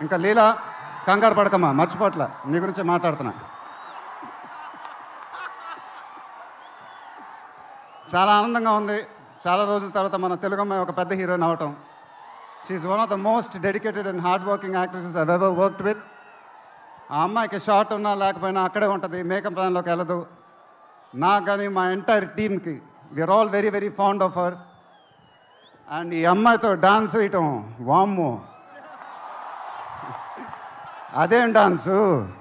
ఇంకా లీలా కంగారు పడకమ్మా మర్చిపోట్ల నీ గురించి మాట్లాడుతున్నా చాలా ఆనందంగా ఉంది చాలా రోజుల తర్వాత మన తెలుగు అమ్మాయి ఒక పెద్ద హీరోయిన్ అవటం she's one of the most dedicated and hard working actresses I've ever worked with ఆ అమ్మాయికి షార్ట్ ఉన్నా లేకపోయినా అక్కడే ఉంటుంది మేకప్ ప్లాన్లోకి వెళ్ళదు నాకు కానీ మా ఎంటైర్ టీమ్కి we are all very very fond of her and ఈ అమ్మాయితో డాన్స్ వేయటం వామ్మో అదేం డాన్సు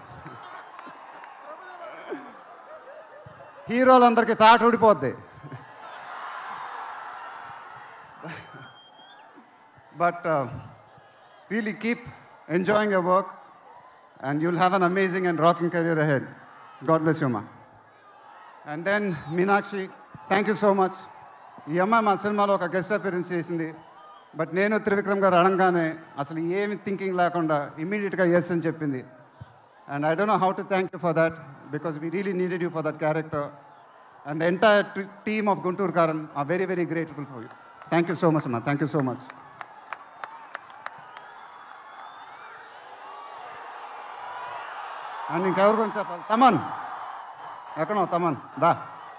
హీరోలందరికీ తాట ఊడిపోద్ది but really keep enjoying your work and you'll have an amazing and rocking career ahead God bless you మా and then Meenakshi thank you so much ఈ అమ్మాయి మా సినిమాలో ఒక గెస్ట్ అపీరెన్స్ చేసింది బట్ నేను త్రివిక్రమ్ గారు అడగానే అసలు ఏమి థింకింగ్ లేకుండా ఇమీడియట్గా ఎస్ అని చెప్పింది and I don't know how to thank you for that because we really needed you for that character and the entire team of Guntur Kaaram are very very grateful for you thank you so much అమ్మా thank you so much and ఇంకెవరి గురించి చెప్పాలి తమన్ ఎక్కడో తమన్ దా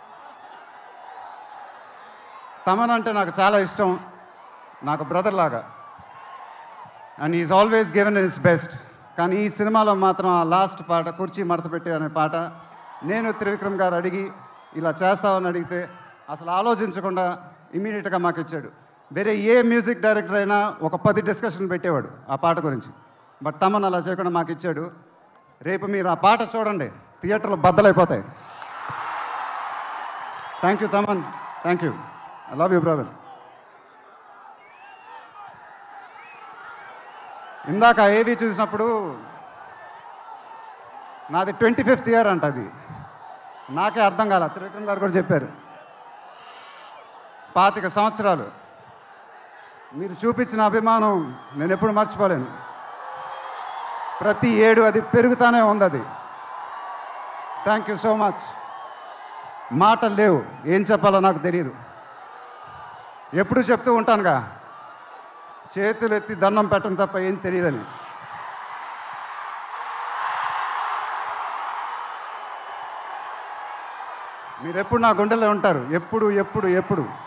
తమన్ అంటే నాకు చాలా ఇష్టం నాకు బ్రదర్ లాగా and is always given his best కానీ ఈ సినిమాలో మాత్రం ఆ లాస్ట్ పాట కుర్చీ మడత పెట్టి అనే పాట నేను త్రివిక్రమ్ గారు అడిగి ఇలా చేస్తామని అడిగితే అసలు ఆలోచించకుండా ఇమీడియట్గా మాకు ఇచ్చాడు వేరే ఏ మ్యూజిక్ డైరెక్టర్ అయినా ఒక పది డిస్కషన్ పెట్టేవాడు ఆ పాట గురించి బట్ తమన్ అలా చేయకుండా మాకు ఇచ్చాడు రేపు మీరు ఆ పాట చూడండి థియేటర్లో బద్దలైపోతాయి thank you Thaman thank you I love you brother ఇందాక ఏవి చూసినప్పుడు నాది ట్వంటీ ఫిఫ్త్ ఇయర్ అంట అది నాకే అర్థం కాల త్రివిక్రమ్ గారు కూడా చెప్పారు పాతిక సంవత్సరాలు మీరు చూపించిన అభిమానం నేను ఎప్పుడు మర్చిపోలేను ప్రతి ఏడు అది పెరుగుతానే ఉంది అది థ్యాంక్ యూ సో మచ్ మాటలు లేవు ఏం చెప్పాలో నాకు తెలియదు ఎప్పుడు చెప్తూ ఉంటానుగా చేతులు ఎత్తి దండం పెట్టడం తప్ప ఏం తెలియదని మీరు ఎప్పుడు నా గుండెలో ఉంటారు ఎప్పుడు ఎప్పుడు ఎప్పుడు